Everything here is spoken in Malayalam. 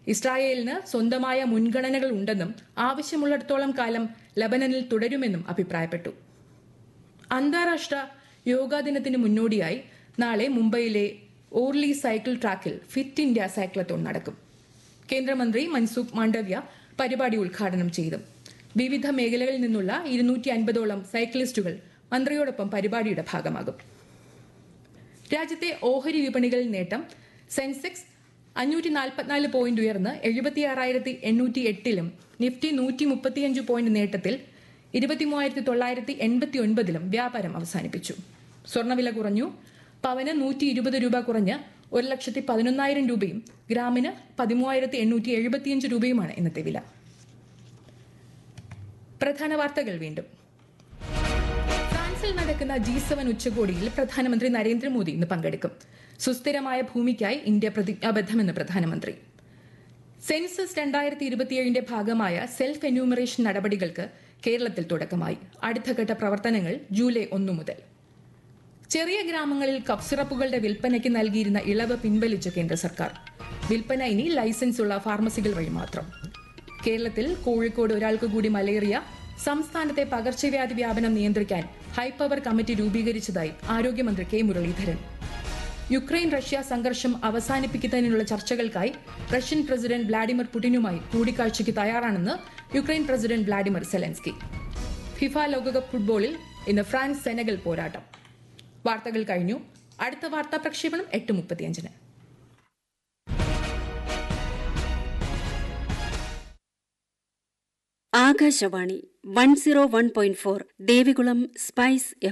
ഇസ്രായേലിന് സ്വന്തമായ മുൻഗണനകൾ ഉണ്ടെന്നും ആവശ്യമുള്ളിടത്തോളം കാലം ലബനനിൽ തുടരുമെന്നും അഭിപ്രായപ്പെട്ടു അന്താരാഷ്ട്ര യോഗാ ദിനത്തിന് മുന്നോടിയായി നാളെ മുംബൈയിലെ ഓർലി സൈക്കിൾ ട്രാക്കിൽ ഫിറ്റ് ഇന്ത്യ സൈക്ലത്തോൺ നടക്കും കേന്ദ്രമന്ത്രി മൻസുഖ് മാണ്ഡവ്യ പരിപാടി ഉദ്ഘാടനം ചെയ്തു വിവിധ മേഖലകളിൽ നിന്നുള്ള ഇരുന്നൂറ്റി അൻപതോളം സൈക്ലിസ്റ്റുകൾ മന്ത്രിയോടൊപ്പം പരിപാടിയുടെ ഭാഗമാകും രാജ്യത്തെ ഓഹരി വിപണികളിൽ നേട്ടം സെൻസെക്സ് അഞ്ഞൂറ്റി നാൽപ്പത്തിനാല് പോയിന്റ് ഉയർന്ന് എഴുപത്തിയാറായിരത്തി എണ്ണൂറ്റി എട്ടിലും നിഫ്റ്റി നൂറ്റി മുപ്പത്തിയഞ്ച് പോയിന്റ് നേട്ടത്തിൽ ഇരുപത്തിമൂവായിരത്തി തൊള്ളായിരത്തി എൺപത്തി ഒൻപതിലും വ്യാപാരം അവസാനിപ്പിച്ചു സ്വർണ്ണവില കുറഞ്ഞു പവന് നൂറ്റി ഇരുപത് രൂപ കുറഞ്ഞ് ഒരു ലക്ഷത്തി പതിനൊന്നായിരം രൂപയും ഗ്രാമിന് പതിമൂവായിരത്തി എണ്ണൂറ്റി എഴുപത്തിയഞ്ച് രൂപയുമാണ് ഇന്നത്തെ വില പ്രധാന വാർത്തകൾ വീണ്ടും ഫ്രാൻസിൽ നടക്കുന്ന ജി സെവൻ ഉച്ചകോടിയിൽ പ്രധാനമന്ത്രി നരേന്ദ്രമോദി ഇന്ന് പങ്കെടുക്കും സുസ്ഥിരമായ ഭൂമിക്കായി ഇന്ത്യ പ്രതിജ്ഞാബദ്ധമെന്ന് പ്രധാനമന്ത്രി സെൻസസ് രണ്ടായിരത്തി ഇരുപത്തിയേഴിന്റെ ഭാഗമായ സെൽഫ് എന്യൂമറേഷൻ നടപടികൾക്ക് കേരളത്തിൽ തുടക്കമായി അടുത്തഘട്ട പ്രവർത്തനങ്ങൾ ജൂലൈ ഒന്നു മുതൽ ചെറിയ ഗ്രാമങ്ങളിൽ കഫ് സിറപ്പുകളുടെ വിൽപ്പനയ്ക്ക് നൽകിയിരുന്ന ഇളവ് പിൻവലിച്ച കേന്ദ്ര സർക്കാർ വിൽപ്പന ഇനി ലൈസൻസ് ഉള്ള ഫാർമസികൾ വഴി മാത്രം കേരളത്തിൽ കോഴിക്കോട് ഒരാൾക്ക് കൂടി മലേറിയ സംസ്ഥാനത്തെ പകർച്ചവ്യാധി വ്യാപനം നിയന്ത്രിക്കാൻ ഹൈപ്പവർ കമ്മിറ്റി രൂപീകരിച്ചതായി ആരോഗ്യമന്ത്രി കെ മുരളീധരൻ യുക്രൈൻ റഷ്യ സംഘർഷം അവസാനിപ്പിക്കുന്നതിനുള്ള ചർച്ചകൾക്കായി റഷ്യൻ പ്രസിഡന്റ് വ്ളാഡിമിർ പുടിനുമായി കൂടിക്കാഴ്ചയ്ക്ക് തയ്യാറാണെന്ന് Ukraine president Vladimir Zelensky FIFA ലോകകപ്പ് ഫുട്ബോളിൽ ഇന്ന് ഫ്രാൻസ് സെനഗൽ പോരാട്ടം വാർത്തകൾ കഴിഞ്ഞു അടുത്ത വാർത്താ പ്രക്ഷേപണം എട്ട് മുപ്പത്തിയഞ്ചിന് Akashvani one zero one point four Devikulam spice